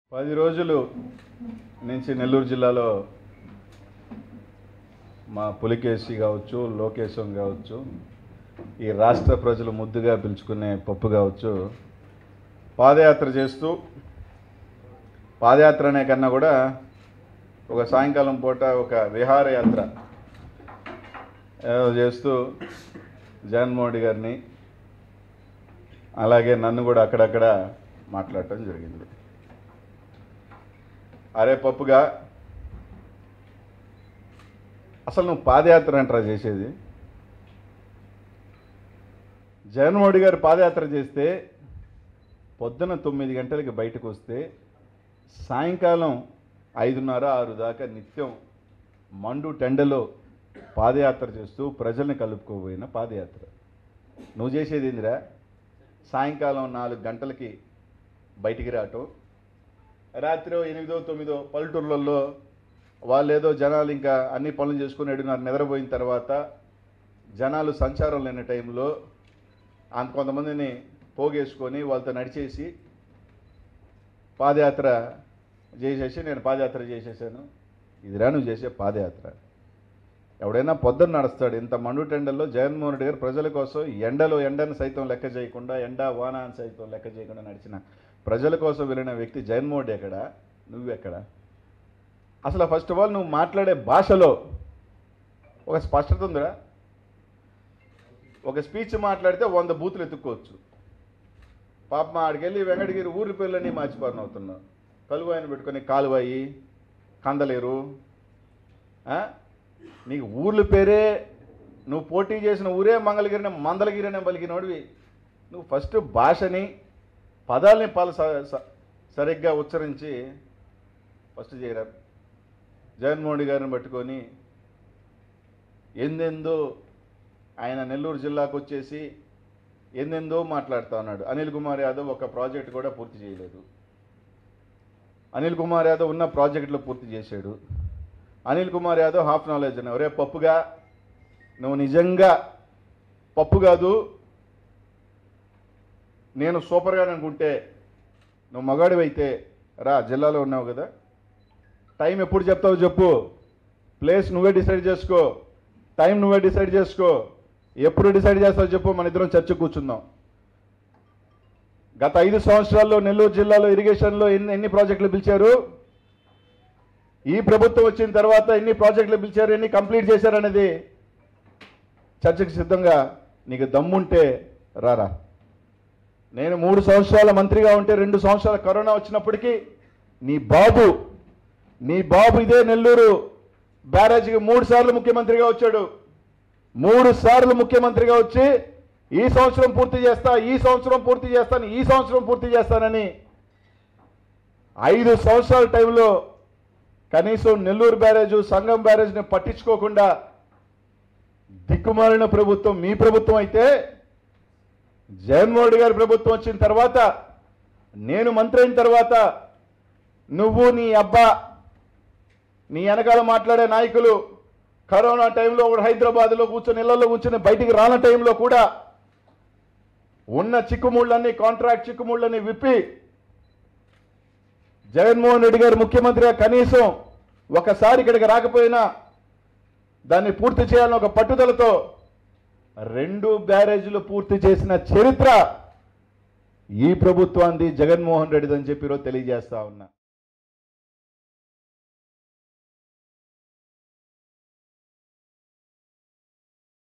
పది రోజులు నుంచి నెల్లూరు జిల్లాలో మా పులికేసి కావచ్చు లోకేశం కావచ్చు ఈ రాష్ట్ర ప్రజలు ముద్దుగా పిలుచుకునే పప్పు కావచ్చు పాదయాత్ర చేస్తూ పాదయాత్ర అనే కన్నా కూడా ఒక సాయంకాలం పూట ఒక విహారయాత్ర ఏదో చేస్తూ జగన్మోహన్ రెడ్డి గారిని అలాగే నన్ను కూడా అక్కడక్కడ మాట్లాడటం జరిగింది అరే పప్పుగా అసలు నువ్వు పాదయాత్ర అంటారా చేసేది జగన్మోహన్ రెడ్డి గారు పాదయాత్ర చేస్తే పొద్దున తొమ్మిది గంటలకి బయటకు వస్తే సాయంకాలం ఐదున్నర ఆరు దాకా నిత్యం మండు టెండలో పాదయాత్ర చేస్తూ ప్రజల్ని కలుపుకోబోయిన పాదయాత్ర నువ్వు చేసేది ఏందిరా సాయంకాలం నాలుగు గంటలకి బయటికి రావటం రాత్రి ఎనిమిదో తొమ్మిదో పల్లెటూర్లలో వాళ్ళు ఏదో జనాలు ఇంకా అన్ని పనులు చేసుకుని ఏడున్నర నిద్రపోయిన తర్వాత జనాలు సంచారం లేని టైంలో అంత కొంతమందిని పోగేసుకొని వాళ్ళతో నడిచేసి పాదయాత్ర చేసేసి నేను పాదయాత్ర చేసేసాను ఇదిరా నువ్వు చేసే పాదయాత్ర ఎవడైనా పొద్దున్న నడుస్తాడు ఇంత మండు టెండల్లో జగన్మోహన్ రెడ్డి గారు ప్రజల కోసం ఎండలో ఎండను సైతం లెక్క చేయకుండా ఎండ వాన అని సైతం లెక్క చేయకుండా నడిచిన ప్రజల కోసం వెళ్ళిన వ్యక్తి జగన్మోహన్ రెడ్డి ఎక్కడ నువ్వెక్కడ అసలు ఫస్ట్ ఆఫ్ ఆల్ నువ్వు మాట్లాడే భాషలో ఒక స్పష్టత ఉందిరా ఒక స్పీచ్ మాట్లాడితే వంద బూతులు ఎత్తుక్కోవచ్చు పాప ఆడికెళ్ళి వెంకటగిరి ఊరి పేర్లన్నీ మార్చిపారన అవుతున్నావు కలువాయిని పెట్టుకొని కాలువాయి కందలేరు ఆ? నీకు ఊర్ల పేరే నువ్వు పోటీ చేసిన ఊరే మంగళగిరిని మందలగిరిని పలికినోడివి నువ్వు ఫస్ట్ భాషని పదాలని పాల స- స- సరిగ్గా ఉచ్చరించి ఫస్ట్ చేయరా జగన్మోహన్ రెడ్డి గారిని పట్టుకొని ఎందెందో ఆయన నెల్లూరు జిల్లాకు వచ్చేసి ఎందెందో మాట్లాడుతా ఉన్నాడు అనిల్ కుమార్ యాదవ్ ఒక ప్రాజెక్ట్ కూడా పూర్తి చేయలేదు అనిల్ కుమార్ యాదవ్ ఉన్న ప్రాజెక్టులు పూర్తి చేశాడు అనిల్ కుమార్ యాదవ్ హాఫ్ నాలెడ్జ్ అన్నావు రే పప్పుగా నువ్వు నిజంగా పప్పు కాదు నేను సూపర్గా అనుకుంటే నువ్వు మగాడివైతే రా జిల్లాలో ఉన్నావు కదా టైం ఎప్పుడు చెప్తావు చెప్పు ప్లేస్ నువ్వే డిసైడ్ చేసుకో టైం నువ్వే డిసైడ్ చేసుకో ఎప్పుడు డిసైడ్ చేస్తావు చెప్పు మన ఇద్దరం చర్చ కూర్చుందాం గత ఐదు సంవత్సరాల్లో నెల్లూరు జిల్లాలో ఇరిగేషన్లో ఎన్ని ఎన్ని ప్రాజెక్టులు పిలిచారు ఈ ప్రభుత్వం వచ్చిన తర్వాత ఎన్ని ప్రాజెక్టులు పిలిచారు ఎన్ని కంప్లీట్ చేశారనేది చర్చకు సిద్ధంగా నీకు దమ్ముంటే రారా నేను మూడు సంవత్సరాల మంత్రిగా ఉంటే రెండు సంవత్సరాల కరోనా వచ్చినప్పటికీ నీ బాబు నీ బాబు ఇదే నెల్లూరు బ్యారేజ్కి మూడు సార్లు ముఖ్యమంత్రిగా వచ్చాడు మూడు సార్లు ముఖ్యమంత్రిగా వచ్చి ఈ సంవత్సరం పూర్తి చేస్తా ఈ సంవత్సరం పూర్తి చేస్తాను ఈ సంవత్సరం పూర్తి చేస్తానని ఐదు సంవత్సరాల టైంలో కనీసం నెల్లూరు బ్యారేజ్ సంగం బ్యారేజ్ని పట్టించుకోకుండా దిక్కుమాలిన ప్రభుత్వం మీ ప్రభుత్వం అయితే జగన్మోహన్ రెడ్డి గారి ప్రభుత్వం వచ్చిన తర్వాత నేను మంత్రి అయిన తర్వాత నువ్వు నీ అబ్బా నీ వెనకాల మాట్లాడే నాయకులు కరోనా టైంలో ఒకడు హైదరాబాద్లో కూర్చొని ఇళ్లలో కూర్చొని బయటికి రాన టైంలో కూడా ఉన్న చిక్కుముళ్ళన్నీ కాంట్రాక్ట్ చిక్కుముళ్ళన్నీ విప్పి జగన్మోహన్ రెడ్డి గారు ముఖ్యమంత్రిగా కనీసం ఒకసారి ఇక్కడికి రాకపోయినా దాన్ని పూర్తి చేయాలని ఒక పట్టుదలతో రెండు బ్యారేజీలు పూర్తి చేసిన చరిత్ర ఈ ప్రభుత్వాన్ని జగన్మోహన్ రెడ్డిదని చెప్పి ఈరోజు తెలియజేస్తా ఉన్నా